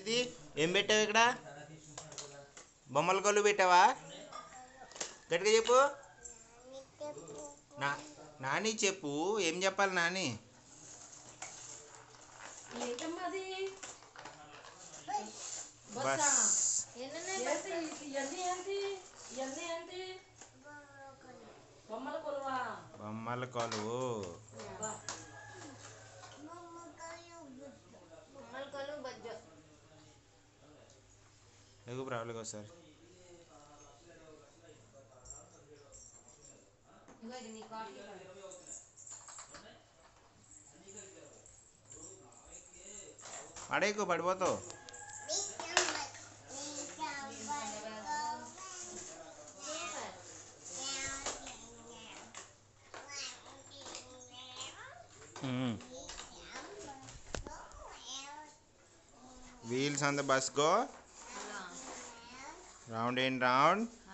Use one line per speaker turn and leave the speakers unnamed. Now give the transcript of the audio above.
కీర్తి ఏం పెట్టావు ఇక్కడ బొమ్మల కొలు పెట్టావా గట్టిగా చెప్పు నా నాని చెప్పు ఏం చెప్పాలి నాని
ఏంటమ్మా అది
బస్
బస్సా
ఎన్నెన్నో
ఏంటి ఇవన్నీ ఏంటి ఇవన్నీ ఏంటి బొమ్మల కొలువా
బొమ్మల కొలువు
అబ్బా.
బొమ్మల కొలు బజ్జో
ఎగు ప్రాబ్లం ఒకసారి
ఇగో ఇది నీ కాఫీ
పడేకు పడిపోతావు wheels on the bus go round and round